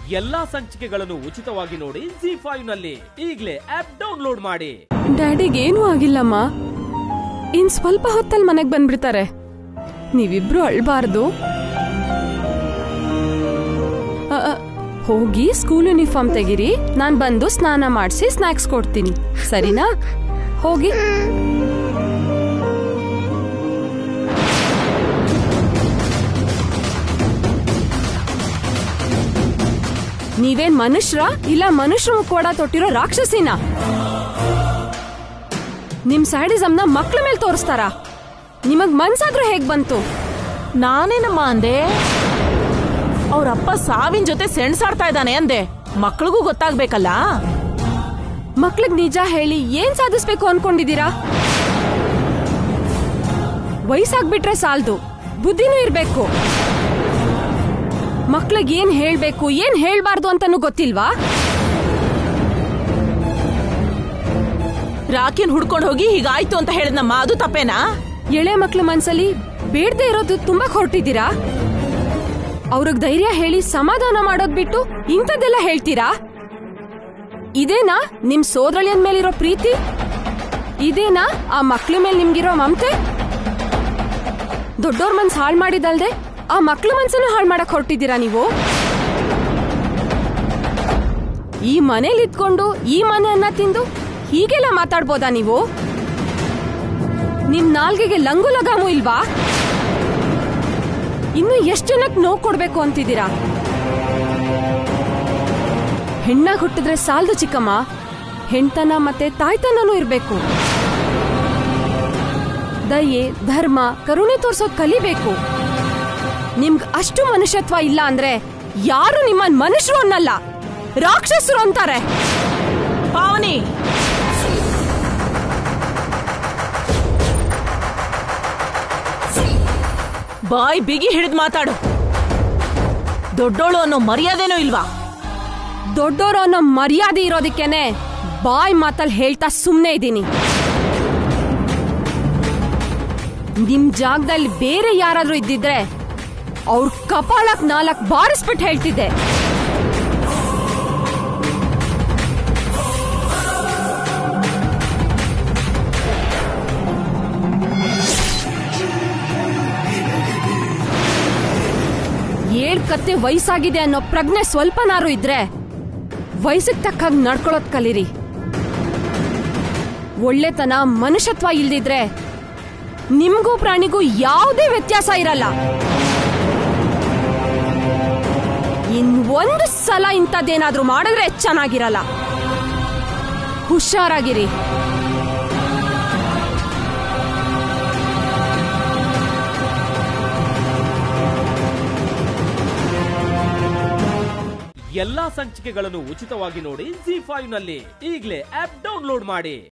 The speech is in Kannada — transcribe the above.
ಎಲ್ಲಾ ಸಂಚಿಕೆಗಳನ್ನು ಉಚಿತವಾಗಿ ನೋಡಿ ಜಿ ಫೈವ್ ನಲ್ಲಿ ಈಗಲೇ ಆಪ್ ಡೌನ್ಲೋಡ್ ಮಾಡಿ ಡ್ಯಾಡಿಗೆ ಏನೂ ಆಗಿಲ್ಲಮ್ಮ ಇನ್ ಸ್ವಲ್ಪ ಹೊತ್ತಲ್ಲಿ ಮನೆಗ್ ಬಂದ್ಬಿಡ್ತಾರೆ ನೀವಿಬ್ರು ಅಳ್ಬಾರ್ದು ಅ, ಅ, ಹೋಗಿ ಸ್ಕೂಲ್ ಯೂನಿಫಾರ್ಮ್ ತೆಗಿರಿ ನಾನ್ ಬಂದು ಸ್ನಾನ ಮಾಡಿಸಿ ಸ್ನಾಕ್ಸ್ ಕೊಡ್ತೀನಿ ಸರಿನಾ ಹೋಗಿ ನೀವೇನ್ ಮನುಷ್ಯರ ಇಲ್ಲ ಮನುಷ್ಯರ ಮುಖವಾಡ ತೊಟ್ಟಿರೋ ರಾಕ್ಷಸಿನ ನಿಮ್ ಸ್ಯಾಡಿಸಮ್ನ ಮಕ್ಳ ಮೇಲೆ ತೋರಿಸ್ತಾರ ನಿಮಗ್ ಮನ್ಸಾದ್ರೂ ಹೇಗ್ ಬಂತು ನಾನೇನಮ್ಮ ಅಂದೆ ಅವ್ರಪ್ಪ ಸಾವಿನ ಜೊತೆ ಸೆಣ್ಸಾಡ್ತಾ ಇದ್ದಾನೆ ಅಂದೆ ಮಕ್ಳಿಗೂ ಗೊತ್ತಾಗ್ಬೇಕಲ್ಲ ಮಕ್ಳಿಗ್ ನಿಜ ಹೇಳಿ ಏನ್ ಸಾಧಿಸ್ಬೇಕು ಅನ್ಕೊಂಡಿದೀರಾ ವಯಸ್ಸಾಗ್ಬಿಟ್ರೆ ಸಾಲ್ದು ಬುದ್ಧಿನೂ ಇರ್ಬೇಕು ಮಕ್ಳಿಗ್ ಏನ್ ಹೇಳ್ಬೇಕು ಏನ್ ಹೇಳ್ಬಾರ್ದು ಅಂತಾನು ಗೊತ್ತಿಲ್ವಾ ರಾಕಿನ್ ಹುಡ್ಕೊಂಡು ಹೋಗಿ ಹೀಗಾಯ್ತು ಅಂತ ಹೇಳಿದ್ನಮ್ಮ ಅದು ತಪ್ಪೇನಾ ಎಳೆ ಮಕ್ಳ ಮನ್ಸಲ್ಲಿ ಬೇಡದೆ ಇರೋದು ತುಂಬಾ ಹೊರಟಿದ್ದೀರಾ ಅವ್ರಿಗೆ ಧೈರ್ಯ ಹೇಳಿ ಸಮಾಧಾನ ಮಾಡೋದ್ ಬಿಟ್ಟು ಇಂಥದ್ದೆಲ್ಲ ಹೇಳ್ತೀರಾ ಇದೇನಾ ನಿಮ್ ಸೋದರಳಿಯನ್ ಮೇಲಿರೋ ಪ್ರೀತಿ ಇದೇನಾ ಆ ಮಕ್ಳ ಮೇಲೆ ನಿಮ್ಗಿರೋ ಮಮತೆ ದೊಡ್ಡೋರ್ ಮನ್ಸ್ ಹಾಳ್ ಮಾಡಿದಲ್ದೆ ಆ ಮಕ್ಳ ಮನ್ಸನ್ನು ಹಾಳ್ ಮಾಡಕ್ ಹೊರಟಿದ್ದೀರಾ ನೀವು ಈ ಮನೇಲಿ ಇದ್ಕೊಂಡು ಈ ಮನೆಯನ್ನ ತಿಂದು ಹೀಗೆಲ್ಲ ಮಾತಾಡ್ಬೋದಾ ನೀವು ನಿಮ್ ನಾಲ್ಗೆಗೆ ಲಂಗು ಲಗಾಮು ಇಲ್ವಾ ಇನ್ನು ಎಷ್ಟು ಜನಕ್ಕೆ ನೋವು ಕೊಡ್ಬೇಕು ಅಂತಿದ್ದೀರಾ ಹೆಣ್ಣಾಗ್ ಹುಟ್ಟಿದ್ರೆ ಸಾಲ್ದು ಚಿಕ್ಕಮ್ಮ ಹೆಣ್ತನ ಮತ್ತೆ ತಾಯ್ತನನೂ ಇರ್ಬೇಕು ದಯೆ ಧರ್ಮ ಕರುಣೆ ತೋರ್ಸೋದ್ ಕಲಿಬೇಕು ನಿಮ್ಗ್ ಅಷ್ಟು ಮನುಷ್ಯತ್ವ ಇಲ್ಲ ಅಂದ್ರೆ ಯಾರು ನಿಮ್ಮನ್ ಮನುಷ್ಯರು ಅನ್ನಲ್ಲ ರಾಕ್ಷಸರು ಅಂತಾರೆ ಪಾವನಿ ಬಾಯ್ ಬಿಗಿ ಹಿಡಿದ್ ಮಾತಾಡು ದೊಡ್ಡೋಳು ಅನ್ನೋ ಮರ್ಯಾದೆನೂ ಇಲ್ವಾ ದೊಡ್ಡೋರು ಅನ್ನೋ ಮರ್ಯಾದೆ ಇರೋದಕ್ಕೇನೆ ಬಾಯ್ ಮಾತಲ್ಲಿ ಹೇಳ್ತಾ ಸುಮ್ಮನೆ ಇದ್ದೀನಿ ನಿಮ್ ಜಾಗದಲ್ಲಿ ಬೇರೆ ಯಾರಾದ್ರೂ ಇದ್ದಿದ್ರೆ ಅವ್ರ ಕಪಾಳಕ್ ನಾಲ್ಕ್ ಬಾರಿಸ್ಬಿಟ್ಟು ಹೇಳ್ತಿದ್ದೆ ಏಳ್ ಕತ್ತೆ ವಯಸ್ಸಾಗಿದೆ ಅನ್ನೋ ಪ್ರಜ್ಞೆ ಸ್ವಲ್ಪನಾರು ಇದ್ರೆ ವಯಸ್ಸಿಗೆ ತಕ್ಕಾಗ ನಡ್ಕೊಳ್ಳೋದ್ ಕಲೀರಿ ಒಳ್ಳೆತನ ಮನುಷ್ಯತ್ವ ಇಲ್ದಿದ್ರೆ ನಿಮ್ಗೂ ಪ್ರಾಣಿಗೂ ಯಾವುದೇ ವ್ಯತ್ಯಾಸ ಇರಲ್ಲ ಇನ್ ಒಂದು ಸಲ ಇಂಥದ್ದೇನಾದ್ರೂ ಮಾಡಿದ್ರೆ ಚೆನ್ನಾಗಿರಲ್ಲ ಹುಷಾರಾಗಿರಿ ಎಲ್ಲಾ ಸಂಚಿಕೆಗಳನ್ನು ಉಚಿತವಾಗಿ ನೋಡಿ ಜಿ ಫೈವ್ ನಲ್ಲಿ ಈಗಲೇ ಆಪ್ ಡೌನ್ಲೋಡ್ ಮಾಡಿ